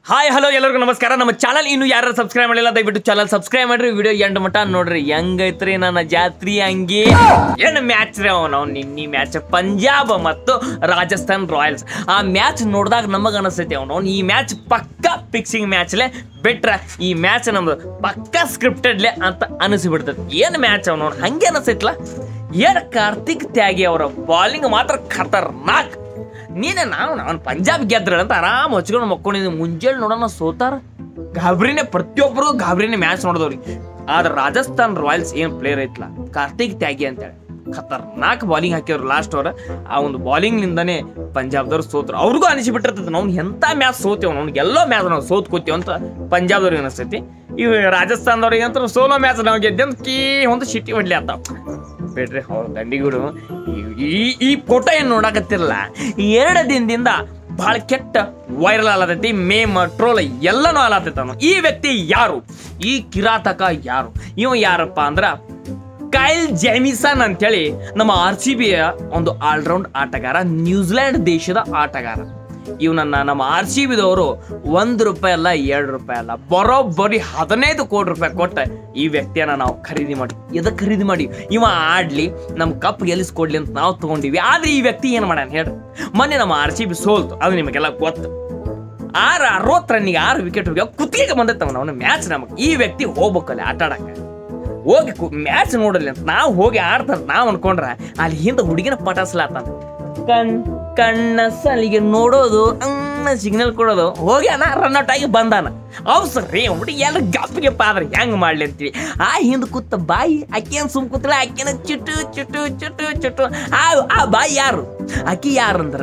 hi hello ಎಲ್ಲರಿಗೂ ನಮಸ್ಕಾರ ನಮ್ಮ ಚಾನಲ್ ಇನ್ನು ಯಾರು ಸಬ್ಸ್ಕ್ರೈಬ್ ಮಾಡಿಲ್ಲ ದಯವಿಟ್ಟು ಚಾನಲ್ ಸಬ್ಸ್ಕ್ರೈಬ್ ಮಾಡ್ರಿ ವಿಡಿಯೋ ಎಂಡ್ ಮಟ ನೋಡ್ರಿ ಹೆಂಗೈತ್ರಿ ನನ್ನ ಜಾತ್ರಿ ಹಂಗೆ ಏನು ಮ್ಯಾಚ್ ರೀ ಅವನು ನಿನ್ನೆ ಮ್ಯಾಚ್ ಪಂಜಾಬ್ ಮತ್ತು ರಾಜಸ್ಥಾನ್ ರಾಯಲ್ಸ್ ಆ ಮ್ಯಾಚ್ ನೋಡಿದಾಗ ನಮಗೆ ಅನಿಸ್ತೈತಿ ಅವನು ಈ ಮ್ಯಾಚ್ ಪಕ್ಕ ಫಿಕ್ಸಿಂಗ್ ಮ್ಯಾಚ್ಲೆ ಬಿಟ್ರೆ ಈ ಮ್ಯಾಚ್ ನಮ್ದು ಪಕ್ಕ ಸ್ಕ್ರಿಪ್ಟೆಡ್ಲೆ ಅಂತ ಅನಿಸ್ಬಿಡ್ತೈತಿ ಏನು ಮ್ಯಾಚ್ ಅವನು ಹಂಗೆ ಅನಿಸ್ತೈತ್ಲ ಏನು ಕಾರ್ತಿಕ್ ತ್ಯಾಗಿ ಅವರ ಬಾಲಿಂಗ್ ಮಾತ್ರ ಖತರ್ನಾಕ್ ನೀನೆ ನಾವು ನಾನು ಪಂಜಾಬ್ ಗೆದ್ರ ಅಂತ ಆರಾಮ್ ಹಚ್ಕೊಂಡು ಮಕ್ಕೊಂಡಿದ್ದೀನಿ ಮುಂಜಾನೆ ನೋಡೋಣ ಸೋತಾರ ಗಾಬ್ರಿನೇ ಪ್ರತಿಯೊಬ್ಬರು ಗಾಬ್ರಿನೇ ಮ್ಯಾಚ್ ನೋಡಿದವ್ರಿ ಆದ್ರೆ ರಾಜಸ್ಥಾನ್ ರಾಯಲ್ಸ್ ಏನ್ ಪ್ಲೇಯರ್ ಐತ್ಲ ಕಾರ್ತಿಕ್ ತ್ಯಾಗಿ ಅಂತೇಳಿ ಖತರ್ನಾಕ್ ಬಾಲಿಂಗ್ ಹಾಕಿದ್ರು ಲಾಸ್ಟ್ ಅವರ ಆ ಒಂದು ಬಾಲಿಂಗ್ ನಿಂದಾನೆ ಪಂಜಾಬ್ದವ್ರು ಸೋತ್ರು ಅವ್ರಿಗೂ ಅನಿಸಿಬಿಟ್ಟಿರ್ತದೆ ನಾವು ಎಂತ ಮ್ಯಾಚ್ ಸೋತೇವ್ ಅವ್ನಿಗೆ ಎಲ್ಲೋ ಮ್ಯಾಚ್ ನಾವು ಸೋತ್ ಕೂತೀವಿ ಅಂತ ಪಂಜಾಬ್ದವ್ರಿಗೆ ಅನಿಸ್ತೈತಿ ಇವ್ ರಾಜಸ್ಥಾನದವ್ರಿಗೆ ಅಂತ ಸೋಲೋ ಮ್ಯಾಚ್ ನಾವು ಗೆದ್ದೆ ಅಂತ ಕೀ ಒಂದು ಶಿಟ್ಟಿ ಹೊಡ್ಲಿ ಅಂತ ಬಿಡ್ರಿ ಅವ್ರ ದಂಡಿಗುಡು ಈ ಈ ಫೋಟೋ ಏನ್ ನೋಡಕತ್ತಿರಲ್ಲ ಎರಡು ದಿನದಿಂದ ಬಹಳ ಕೆಟ್ಟ ವೈರಲ್ ಆಲತೈತಿ ಮೇಮ್ ಟ್ರೋಲ್ ಎಲ್ಲನೂ ಆಲತೈತ ಈ ವ್ಯಕ್ತಿ ಯಾರು ಈ ಕಿರಾತಕ ಯಾರು ಇವ ಯಾರಪ್ಪ ಅಂದ್ರ ಕೈಲ್ ಜೆಮಿಸನ್ ಅಂತೇಳಿ ನಮ್ಮ ಆರ್ ಸಿ ಬಿಯ ಒಂದು ಆಲ್ರೌಂಡ್ ಆಟಗಾರ ನ್ಯೂಜಿಲೆಂಡ್ ದೇಶದ ಆಟಗಾರ ಇವನನ್ನ ನಮ್ಮ ಆರ್ ಸಿ ಬಿದವರು ಒಂದು ರೂಪಾಯಿ ಅಲ್ಲ ಎರಡು ರೂಪಾಯಿ ಅಲ್ಲ ಬರೋಬ್ಬರಿ ಹದಿನೈದು ಕೋಟಿ ರೂಪಾಯಿ ಕೊಟ್ಟ ಈ ವ್ಯಕ್ತಿಯನ್ನ ನಾವು ಖರೀದಿ ಮಾಡಿ ಎದಕ್ಕೆ ಖರೀದಿ ಮಾಡಿ ಇವ ಆಡ್ಲಿ ನಮ್ಮ ಕಪ್ ಗೆಲ್ಲಿಸ್ಕೊಡ್ಲಿ ಅಂತ ನಾವು ತಗೊಂಡಿವಿ ಆದ್ರೆ ಈ ವ್ಯಕ್ತಿ ಏನು ಮಾಡ್ಯಾನ ಹೇಳ್ರಿ ಮೊನ್ನೆ ನಮ್ಮ ಆರ್ ಸಿ ಬಿ ಸೋಲ್ತು ಅದು ನಿಮಗೆಲ್ಲ ಗೊತ್ತು ಆರು ಅರವತ್ತು ರನ್ನಿಗೆ ಆರು ವಿಕೆಟ್ ಹೋಗಿ ಕುತ್ತಿಗೆ ಬಂದೈತವ ಅವನ ಮ್ಯಾಚ್ ನಮಗೆ ಈ ವ್ಯಕ್ತಿ ಹೋಗ್ಬೇಕಲ್ಲಿ ಆಟ ಆಡಕ್ಕೆ ಹೋಗಿ ಮ್ಯಾಚ್ ನೋಡಲಿ ಅಂತ ನಾವು ಹೋಗಿ ಆಡ್ತಾರ ನಾವು ಅನ್ಕೊಂಡ್ರ ಅಲ್ಲಿ ಹಿಂದೆ ಹುಡುಗಿನ ಪಟಾಸ್ಲಾತಾನ ಕಣ್ ಕಣ್ಣ ಸಲಿಗೆ ನೋಡೋದು ಅನ್ನ ಸಿಗ್ನಲ್ ಕೊಡೋದು ಹೋಗಿ ಅಣ್ಣ ರನ್ ಔಟ್ ಆಗಿ ಬಂದಾನ ಅವ್ ಸರಿ ಹುಡುಗಿ ಎಲ್ಲ ಗಪ್ಪಿಗೆ ಪಾದ್ರೆ ಹೆಂಗ್ ಮಾಡ್ಲಿ ಅಂತೀವಿ ಆ ಹಿಂದ್ ಕೂತ ಬಾಯಿ ಆಕೆನ್ ಸುಮ್ ಕೂತಲ್ಲ ಆಕೆನ ಚುಟು ಚುಟು ಚುಟು ಚುಟು ಆ ಆ ಬಾಯಿ ಯಾರು ಆಕಿ ಯಾರಂದ್ರ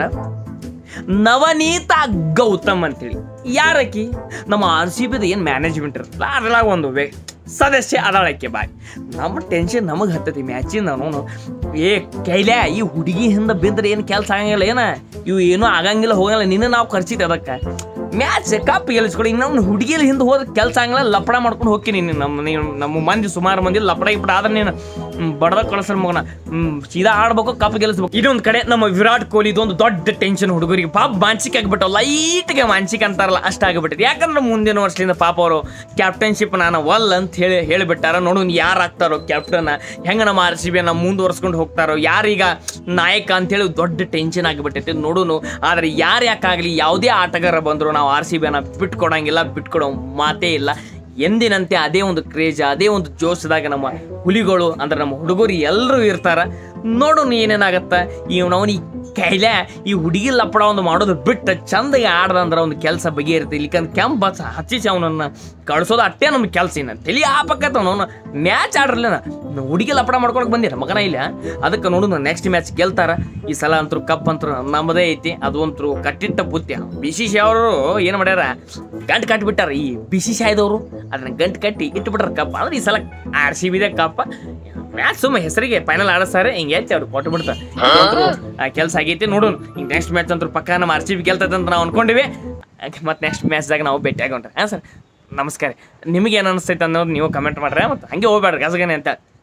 ನವನೀತಾ ಗೌತಮ್ ಅಂತೇಳಿ ಯಾರಕಿ ನಮ್ಮ ಆರ್ ಸಿ ಬಿದ ಏನು ಮ್ಯಾನೇಜ್ಮೆಂಟ್ ಇರುತ್ತಲ್ಲ ಅದ್ರಾಗ ಒಂದು ವೇ ಸದಸ್ಯ ಅದಾಳಕ್ಕೆ ಬಾಯ್ ನಮ್ಮ ಟೆನ್ಷನ್ ನಮಗೆ ಹತ್ತತಿ ಮ್ಯಾಚಿಂದ ನಾನು ಏ ಕೈಲೆ ಈ ಹುಡುಗಿ ಹಿಂದೆ ಬಿದ್ದರೆ ಏನು ಕೆಲಸ ಆಗಂಗಿಲ್ಲ ಏನ ಇವು ಏನೂ ಆಗಂಗಿಲ್ಲ ಹೋಗಂಗಿಲ್ಲ ನಿನ್ನ ನಾವು ಖರ್ಚಿದ್ದೆ ಅದಕ್ಕೆ ಮ್ಯಾಚ್ ಕಪ್ ಗೆಲ್ಲಿಸ್ಕೊಡಿ ಈಗ ನಮ್ಮ ಹುಡುಗಿಯಲ್ಲಿ ಹಿಂದೆ ಹೋದ ಕೆಲಸ ಆಗಂಗಿಲ್ಲ ಲಪಡ ಮಾಡ್ಕೊಂಡು ಹೋಗ್ತೀನಿ ನೀನು ನಮ್ಮ ನೀನು ನಮ್ಮ ಮಂದಿ ಸುಮಾರು ಮಂದಿ ಲಪಡ ಇಪ್ಪಡ ಆದ್ರೆ ನೀನು ಬಡದ ಕಳಿಸ್ರ ಮಗನ ಹ್ಮ್, ಸೀದಾ ಆಡ್ಬೇಕು ಕಪ್ ಗೆಲ್ಲಿಸ್ಬೇಕು ಇನ್ನೊಂದು ಕಡೆ ನಮ್ಮ ವಿರಾಟ್ ಕೊಹ್ಲಿ ಇದೊಂದು ದೊಡ್ಡ ಟೆನ್ಷನ್ ಹುಡುಗರಿಗೆ ಪಾಪ ಮಾನಸಿಕ ಆಗ್ಬಿಟ್ಟು ಲೈಟ್ಗೆ ಮಾನಸಿಕ ಅಂತಾರಲ್ಲ ಅಷ್ಟ ಆಗ್ಬಿಟ್ಟಿದೆ ಯಾಕಂದ್ರೆ ಮುಂದಿನ ವರ್ಷದಿಂದ ಪಾಪ ಅವರು ಕ್ಯಾಪ್ಟನ್ಶಿಪ್ ನಾನು ವಲ್ ಅಂತ ಹೇಳಿ ಹೇಳಿಬಿಟ್ಟಾರ ನೋಡೋಣ ಯಾರು ಆಗ್ತಾರೋ ಕ್ಯಾಪ್ಟನ್ ಹೆಂಗ ನಮ್ಮ ಆರ್ ಸಿ ಬಿಯನ್ನು ಮುಂದುವರ್ಸ್ಕೊಂಡು ಹೋಗ್ತಾರೋ ಯಾರೀಗ ನಾಯಕ ಅಂತೇಳಿ ದೊಡ್ಡ ಟೆನ್ಷನ್ ಆಗಿಬಿಟ್ಟೈತೆ ನೋಡೋನು ಆದ್ರೆ ಯಾರು ಯಾಕಾಗಲಿ ಯಾವುದೇ ಆಟಗಾರ ಬಂದ್ರು ನಾವು ಆರ್ ಸಿ ಬಿಯನ್ನು ಬಿಟ್ಕೊಡಂಗಿಲ್ಲ ಬಿಟ್ಕೊಡೋ ಮಾತೇ ಇಲ್ಲ ಎಂದಿನಂತೆ ಅದೇ ಒಂದು ಕ್ರೇಜ್ ಅದೇ ಒಂದು ಜೋಶದಾಗ ನಮ್ಮ ಹುಲಿಗಳು ಅಂದ್ರೆ ನಮ್ಮ ಹುಡುಗರು ಎಲ್ಲರೂ ಇರ್ತಾರ ನೋಡೋಣ ಏನೇನಾಗತ್ತ ಇವನವನಿ ಕೈಲೆ ಈ ಹುಡುಗಿ ಲಪಡ ಒಂದು ಮಾಡೋದು ಬಿಟ್ಟು ಚಂದಗೆ ಆಡ್ದಂದ್ರೆ ಒಂದು ಕೆಲಸ ಬಗೆಯಿರುತ್ತೆ ಇಲ್ಲಿಕಂದ್ರೆ ಕೆಂಪ್ ಬಸ್ ಹಚ್ಚಿಸಿ ಅವನನ್ನ ಕಳ್ಸೋದು ಅಟ್ಟೆ ನಮ್ಮ ಕೆಲಸ ಇನ್ನ ತಲಿ ಆಪಕ್ಕತ್ತ ಅವನು ಮ್ಯಾಚ್ ಆಡ್ರಲ್ಲ ಹುಡುಗಿ ಲಪಡ ಮಾಡ್ಕೊಳಕ್ ಬಂದಿರ ಮಗನ ಇಲ್ಲ ಅದಕ್ಕೆ ನೋಡು ನೆಕ್ಸ್ಟ್ ಮ್ಯಾಚ್ ಗೆಲ್ತಾರ ಈ ಸಲ ಅಂತೂ ಕಪ್ ಅಂತೂ ನಮ್ಮದೇ ಐತಿ ಅದು ಅಂತೂ ಕಟ್ಟಿಟ್ಟ ಬುತ್ತಿ ಬಿ ಸಿ ಸಿ ಅವರು ಏನು ಮಾಡ್ಯಾರ ಗಂಟು ಕಟ್ಟಿಬಿಟ್ಟಾರ ಈ ಬಿ ಸಿ ಸಿ ಆಯ್ದವರು ಅದನ್ನ ಗಂಟು ಕಟ್ಟಿ ಇಟ್ಬಿಟ್ರ ಕಪ್ ಅಂದ್ರೆ ಈ ಸಲ ಆರ್ ಸಿ ಬಿದೆ ಕಪ್ ಮ್ಯಾಚ್ ಸುಮ್ಮ ಹೆಸರಿಗೆ ಫೈನಲ್ ಆಡಿಸ್ತಾರೆ ಹಿಂಗೆ ಎತ್ತಿ ಅವ್ರು ಕೊಟ್ಟು ಬಿಡ್ತಾರೆ ಕೆಲಸ ಆಗೈತಿ ನೋಡೋಣ ಈಗ ನೆಕ್ಸ್ಟ್ ಮ್ಯಾಚ್ ಅಂತೂ ಪಕ್ಕ ನಮ್ಮ ಆರ್ ಸಿ ಬಿ ಗೆಲ್ತೈತೆ ಅಂತ ನಾವು ಅನ್ಕೊಂಡಿವಿ ಮತ್ತೆ ನೆಕ್ಸ್ಟ್ ಮ್ಯಾಚ್ದಾಗ ನಾವು ಭೇಟಿ ಆಗೋಣ್ರಿ ಹಾಂ ಸರ್ ನಮಸ್ಕಾರ ನಿಮಗೆ ಏನು ಅನಿಸ್ತೈತೆ ಅನ್ನೋದು ನೀವು ಕಮೆಂಟ್ ಮಾಡ್ರೆ ಮತ್ತು ಹಂಗೆ ಹೋಗ್ಬೇಡ್ರಿ ಗಸಗನೆ ಅಂತ